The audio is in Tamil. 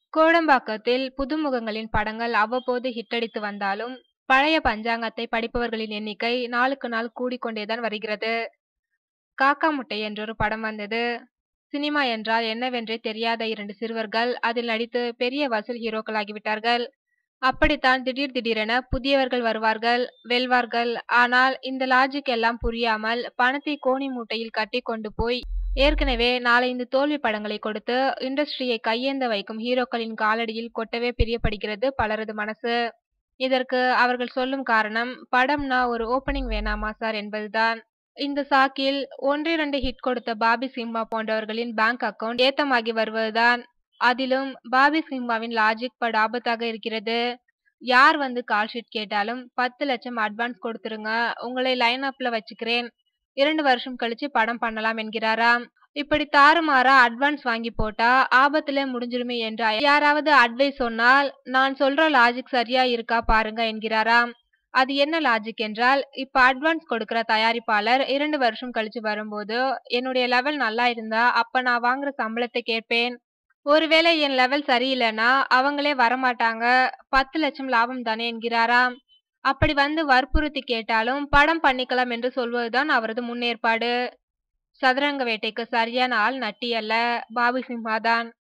கோடம்பாக்கத்தில் புதுமுகங்களின் படங்கள் அவ்வப்போது ஹிட்டடித்து வந்தாலும் பழைய பஞ்சாங்கத்தை படிப்பவர்களின் எண்ணிக்கை நாளுக்கு நாள் கூடிக்கொண்டேதான் வருகிறது காக்கா முட்டை என்றொரு படம் வந்தது சினிமா என்றால் என்னவென்றே தெரியாத இரண்டு சிறுவர்கள் அதில் நடித்து பெரிய வசூல் ஹீரோக்களாகிவிட்டார்கள் அப்படித்தான் திடீர் திடீரென புதியவர்கள் வருவார்கள் வெல்வார்கள் ஆனால் இந்த லாஜிக் எல்லாம் புரியாமல் பணத்தை கோணி மூட்டையில் கட்டி கொண்டு போய் ஏற்கனவே நாலைந்து தோல்வி படங்களை கொடுத்து இண்டஸ்ட்ரியை கையேந்த வைக்கும் ஹீரோக்களின் காலடியில் கொட்டவே பிரியப்படுகிறது பலரது மனசு இதற்கு அவர்கள் சொல்லும் காரணம் படம்னா ஒரு ஓப்பனிங் வேணாமா சார் என்பதுதான் இந்த சாக்கில் ஒன்றிரண்டு ஹிட் கொடுத்த பாபி சிம்மா போன்றவர்களின் பேங்க் அக்கவுண்ட் ஏத்தமாகி வருவதுதான் அதிலும் பாபி சிம்மாவின் லாஜிக் படு ஆபத்தாக இருக்கிறது யார் வந்து கால் ஷீட் கேட்டாலும் பத்து லட்சம் அட்வான்ஸ் கொடுத்துருங்க உங்களை லைன் அப்ல வச்சுக்கிறேன் இரண்டு வருஷம் கழிச்சு படம் பண்ணலாம் என்கிறாராம் இப்படி தாறுமாறா அட்வான்ஸ் வாங்கி போட்டா ஆபத்துல முடிஞ்சிருமே என்று யாராவது அட்வைஸ் சொன்னால் நான் சொல்ற லாஜிக் சரியா இருக்கா பாருங்க என்கிறாராம் அது என்ன லாஜிக் என்றால் இப்ப அட்வான்ஸ் கொடுக்கிற தயாரிப்பாளர் இரண்டு வருஷம் கழிச்சு வரும்போது என்னுடைய லெவல் நல்லா இருந்தா அப்ப நான் வாங்குற சம்பளத்தை கேட்பேன் ஒருவேளை என் லெவல் சரியில்லைன்னா அவங்களே வரமாட்டாங்க பத்து லட்சம் லாபம் தானே என்கிறாராம் அப்படி வந்து வற்புறுத்தி கேட்டாலும் படம் பண்ணிக்கலாம் என்று சொல்வதுதான் அவரது முன்னேற்பாடு சதுரங்க வேட்டைக்கு சரியான ஆள் நட்டி அல்ல பாபு சிம்ஹா தான்